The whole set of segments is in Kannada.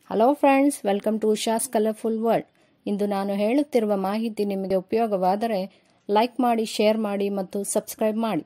hello friends welcome to Usha's colourful world ಇಂದು ನಾನು ಹೇಳುತ್ತಿರುವ ಮಾಹಿತಿ ನಿಮಗೆ ಉಪಯೋಗವಾದರೆ ಲೈಕ್ ಮಾಡಿ ಶೇರ್ ಮಾಡಿ ಮತ್ತು ಸಬ್ಸ್ಕ್ರೈಬ್ ಮಾಡಿ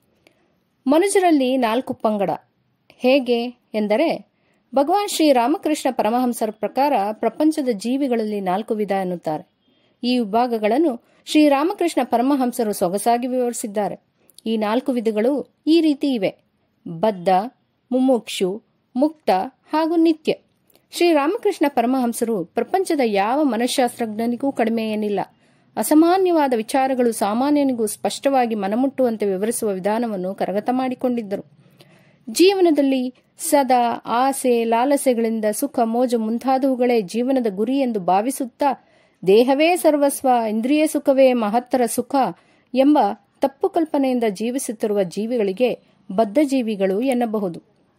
ಮನುಜರಲ್ಲಿ ನಾಲ್ಕು ಪಂಗಡ ಹೇಗೆ ಎಂದರೆ ಭಗವಾನ್ ಶ್ರೀ ರಾಮಕೃಷ್ಣ ಪರಮಹಂಸರ ಪ್ರಕಾರ ಪ್ರಪಂಚದ ಜೀವಿಗಳಲ್ಲಿ ನಾಲ್ಕು ವಿಧ ಎನ್ನುತ್ತಾರೆ ಈ ವಿಭಾಗಗಳನ್ನು ಶ್ರೀ ರಾಮಕೃಷ್ಣ ಪರಮಹಂಸರು ಸೊಗಸಾಗಿ ವಿವರಿಸಿದ್ದಾರೆ ಈ ನಾಲ್ಕು ವಿಧಗಳು ಈ ರೀತಿ ಇವೆ ಬದ್ಧ ಮುಮುಕ್ಷು ಮುಕ್ತ ಹಾಗೂ ನಿತ್ಯ ಶ್ರೀ ರಾಮಕೃಷ್ಣ ಪರಮಹಂಸರು ಪ್ರಪಂಚದ ಯಾವ ಮನಃಶಾಸ್ತ್ರಜ್ಞನಿಗೂ ಕಡಿಮೆ ಏನಿಲ್ಲ ಅಸಾಮಾನ್ಯವಾದ ವಿಚಾರಗಳು ಸಾಮಾನ್ಯನಿಗೂ ಸ್ಪಷ್ಟವಾಗಿ ಮನಮುಟ್ಟುವಂತೆ ವಿವರಿಸುವ ವಿಧಾನವನ್ನು ಕರಗತ ಮಾಡಿಕೊಂಡಿದ್ದರು ಜೀವನದಲ್ಲಿ ಸದಾ ಆಸೆ ಲಾಲಸೆಗಳಿಂದ ಸುಖ ಮೋಜು ಮುಂತಾದವುಗಳೇ ಜೀವನದ ಗುರಿ ಎಂದು ಭಾವಿಸುತ್ತಾ ದೇಹವೇ ಸರ್ವಸ್ವ ಇಂದ್ರಿಯ ಸುಖವೇ ಮಹತ್ತರ ಸುಖ ಎಂಬ ತಪ್ಪು ಕಲ್ಪನೆಯಿಂದ ಜೀವಿಸುತ್ತಿರುವ ಜೀವಿಗಳಿಗೆ ಬದ್ಧ ಜೀವಿಗಳು ಎನ್ನಬಹುದು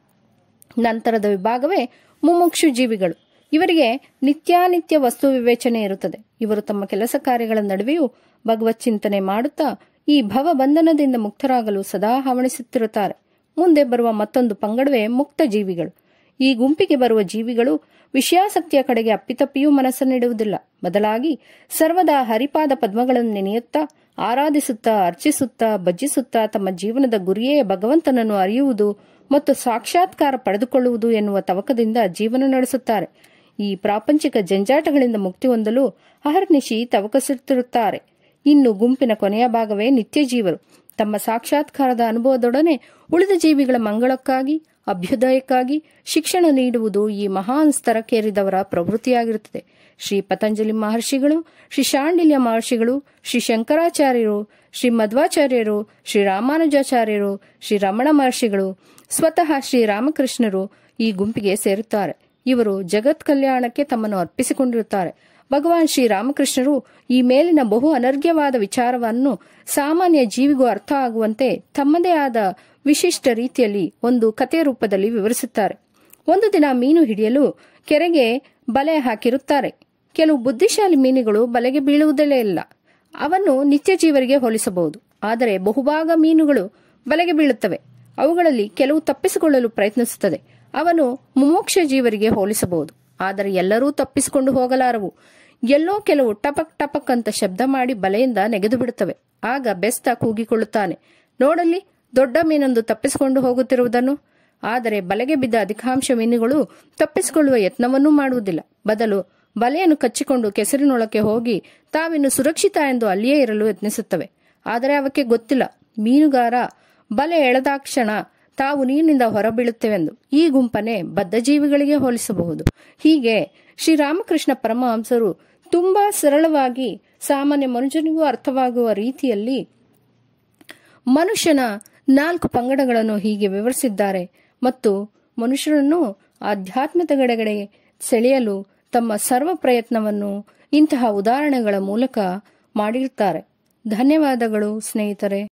ನಂತರದ ವಿಭಾಗವೇ ಮುಮುಕ್ಷು ಜೀವಿಗಳು ಇವರಿಗೆ ನಿತ್ಯಾನಿತ್ಯ ವಸ್ತು ವಿವೇಚನೆ ಇರುತ್ತದೆ ಇವರು ತಮ್ಮ ಕೆಲಸ ಕಾರ್ಯಗಳ ನಡುವೆಯೂ ಭಗವತ್ ಚಿಂತನೆ ಮಾಡುತ್ತಾ ಈ ಭವ ಬಂಧನದಿಂದ ಮುಕ್ತರಾಗಲು ಸದಾ ಹವಣಿಸುತ್ತಿರುತ್ತಾರೆ ಮುಂದೆ ಬರುವ ಮತ್ತೊಂದು ಪಂಗಡವೇ ಮುಕ್ತ ಜೀವಿಗಳು ಈ ಗುಂಪಿಗೆ ಬರುವ ಜೀವಿಗಳು ವಿಷಯಾಸಕ್ತಿಯ ಕಡೆಗೆ ಅಪ್ಪಿತಪ್ಪಿಯೂ ಮನಸ್ಸನ್ನಿಡುವುದಿಲ್ಲ ಬದಲಾಗಿ ಸರ್ವದಾ ಹರಿಪಾದ ಪದ್ಮಗಳನ್ನು ನೆನೆಯುತ್ತಾ ಆರಾಧಿಸುತ್ತಾ ಅರ್ಚಿಸುತ್ತಾ ಭಜಿಸುತ್ತಾ ತಮ್ಮ ಜೀವನದ ಗುರಿಯೇ ಭಗವಂತನನ್ನು ಅರಿಯುವುದು ಮತ್ತು ಸಾಕ್ಷಾತ್ಕಾರ ಪಡೆದುಕೊಳ್ಳುವುದು ಎನ್ನುವ ತವಕದಿಂದ ಜೀವನ ನಡೆಸುತ್ತಾರೆ ಈ ಪ್ರಾಪಂಚಿಕ ಜಂಜಾಟಗಳಿಂದ ಮುಕ್ತಿ ಹೊಂದಲು ಅಹರ್ನಿಶಿ ತವಕಸುತ್ತಿರುತ್ತಾರೆ ಇನ್ನು ಗುಂಪಿನ ಕೊನೆಯ ಭಾಗವೇ ನಿತ್ಯ ಜೀವರು ತಮ್ಮ ಸಾಕ್ಷಾತ್ಕಾರದ ಅನುಭವದೊಡನೆ ಉಳಿದ ಜೀವಿಗಳ ಮಂಗಳಕ್ಕಾಗಿ ಅಭ್ಯುದಯಕ್ಕಾಗಿ ಶಿಕ್ಷಣ ನೀಡುವುದು ಈ ಮಹಾನ್ ಸ್ತರಕ್ಕೇರಿದವರ ಪ್ರವೃತ್ತಿಯಾಗಿರುತ್ತದೆ ಶ್ರೀ ಪತಂಜಲಿ ಮಹರ್ಷಿಗಳು ಶ್ರೀ ಶಾಂಡಿಲ್ಯ ಮಹರ್ಷಿಗಳು ಶ್ರೀ ಶಂಕರಾಚಾರ್ಯರು ಶ್ರೀ ಮಧ್ವಾಚಾರ್ಯರು ಶ್ರೀ ರಾಮಾನುಜಾಚಾರ್ಯರು ಶ್ರೀ ರಮಣ ಮಹರ್ಷಿಗಳು ಸ್ವತಃ ಶ್ರೀ ರಾಮಕೃಷ್ಣರು ಈ ಗುಂಪಿಗೆ ಸೇರುತ್ತಾರೆ ಇವರು ಜಗತ್ ಕಲ್ಯಾಣಕ್ಕೆ ತಮ್ಮನ್ನು ಅರ್ಪಿಸಿಕೊಂಡಿರುತ್ತಾರೆ ಭಗವಾನ್ ಶ್ರೀ ರಾಮಕೃಷ್ಣರು ಈ ಮೇಲಿನ ಬಹು ಅನರ್ಘ್ಯವಾದ ವಿಚಾರವನ್ನು ಸಾಮಾನ್ಯ ಜೀವಿಗೂ ಅರ್ಥ ಆಗುವಂತೆ ತಮ್ಮದೇ ಆದ ವಿಶಿಷ್ಟ ರೀತಿಯಲ್ಲಿ ಒಂದು ಕಥೆಯ ರೂಪದಲ್ಲಿ ವಿವರಿಸುತ್ತಾರೆ ಒಂದು ದಿನ ಮೀನು ಹಿಡಿಯಲು ಕೆರೆಗೆ ಬಲೆ ಹಾಕಿರುತ್ತಾರೆ ಕೆಲವು ಬುದ್ಧಿಶಾಲಿ ಮೀನುಗಳು ಬಲೆಗೆ ಬೀಳುವುದಲ್ಲೇ ಇಲ್ಲ ಅವನ್ನು ನಿತ್ಯ ಜೀವರಿಗೆ ಹೋಲಿಸಬಹುದು ಆದರೆ ಬಹುಭಾಗ ಮೀನುಗಳು ಬಲೆಗೆ ಬೀಳುತ್ತವೆ ಅವುಗಳಲ್ಲಿ ಕೆಲವು ತಪ್ಪಿಸಿಕೊಳ್ಳಲು ಪ್ರಯತ್ನಿಸುತ್ತದೆ ಅವನು ಮುಮೋಕ್ಷ ಜೀವರಿಗೆ ಹೋಲಿಸಬಹುದು ಆದರೆ ಎಲ್ಲರೂ ತಪ್ಪಿಸಿಕೊಂಡು ಹೋಗಲಾರವು ಎಲ್ಲೋ ಕೆಲವು ಟಪಕ್ ಟಪಕ್ ಅಂತ ಶಬ್ದ ಮಾಡಿ ಬಲೆಯಿಂದ ನೆಗೆದು ಬಿಡುತ್ತವೆ ಆಗ ಬೆಸ್ತ ಕೂಗಿಕೊಳ್ಳುತ್ತಾನೆ ನೋಡಲಿ ದೊಡ್ಡ ಮೀನೊಂದು ತಪ್ಪಿಸಿಕೊಂಡು ಹೋಗುತ್ತಿರುವುದನ್ನು ಆದರೆ ಬಲೆಗೆ ಬಿದ್ದ ಅಧಿಕಾಂಶ ಮೀನುಗಳು ತಪ್ಪಿಸಿಕೊಳ್ಳುವ ಯತ್ನವನ್ನೂ ಮಾಡುವುದಿಲ್ಲ ಬದಲು ಬಲೆಯನ್ನು ಕಚ್ಚಿಕೊಂಡು ಕೆಸರಿನೊಳಕ್ಕೆ ಹೋಗಿ ತಾವಿನ್ನು ಸುರಕ್ಷಿತ ಎಂದು ಅಲ್ಲಿಯೇ ಇರಲು ಯತ್ನಿಸುತ್ತವೆ ಆದರೆ ಅವಕ್ಕೆ ಗೊತ್ತಿಲ್ಲ ಮೀನುಗಾರ ಬಲೆ ಎಳೆದಾಕ್ಷಣ ತಾವು ನೀರಿನಿಂದ ಹೊರಬೀಳುತ್ತೇವೆಂದು ಈ ಗುಂಪನೆ ಬದ್ಧ ಜೀವಿಗಳಿಗೆ ಹೋಲಿಸಬಹುದು ಹೀಗೆ ಶ್ರೀರಾಮಕೃಷ್ಣ ಪರಮಹಂಸರು ತುಂಬಾ ಸರಳವಾಗಿ ಸಾಮಾನ್ಯ ಮನುಷ್ಯನಿಗೂ ಅರ್ಥವಾಗುವ ರೀತಿಯಲ್ಲಿ ಮನುಷ್ಯನ ನಾಲ್ಕು ಪಂಗಡಗಳನ್ನು ಹೀಗೆ ವಿವರಿಸಿದ್ದಾರೆ ಮತ್ತು ಮನುಷ್ಯರನ್ನು ಆಧ್ಯಾತ್ಮತೆಗಡೆಗಡೆ ಸೆಳೆಯಲು ತಮ್ಮ ಸರ್ವ ಪ್ರಯತ್ನವನ್ನು ಇಂತಹ ಉದಾಹರಣೆಗಳ ಮೂಲಕ ಮಾಡಿರುತ್ತಾರೆ ಧನ್ಯವಾದಗಳು ಸ್ನೇಹಿತರೆ